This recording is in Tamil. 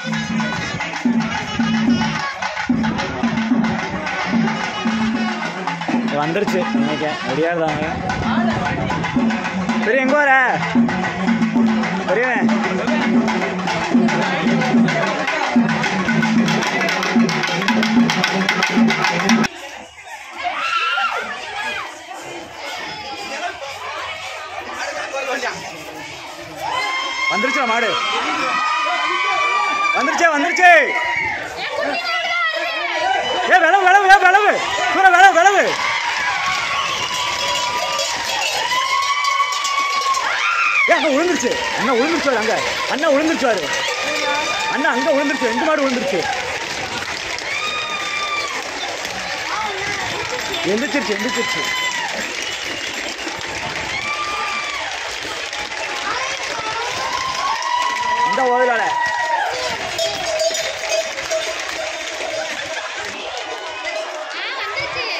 வந்துருச்சு நினைக்கிறேன் ரெடியாக இருந்தாங்க பெரிய எங்கே வர பெரியவன் வந்துருச்சா மாடு வந்துருச்சே வந்துருச்சு ஏ விளவு விளவு ஏ விளவு சூர விளவு விளவு ஏ அங்க விழுந்துருச்சு அண்ணா விழுந்துருச்சு அங்க அண்ணா விழுந்துருச்சு பாரு அண்ணா அங்க விழுந்துருச்சு ரெண்டு மாடு விழுந்துருச்சு எந்திரிச்சிருச்சு எந்திரிச்சிருச்சு இந்த ஓவிலால ஆ வந்துச்சு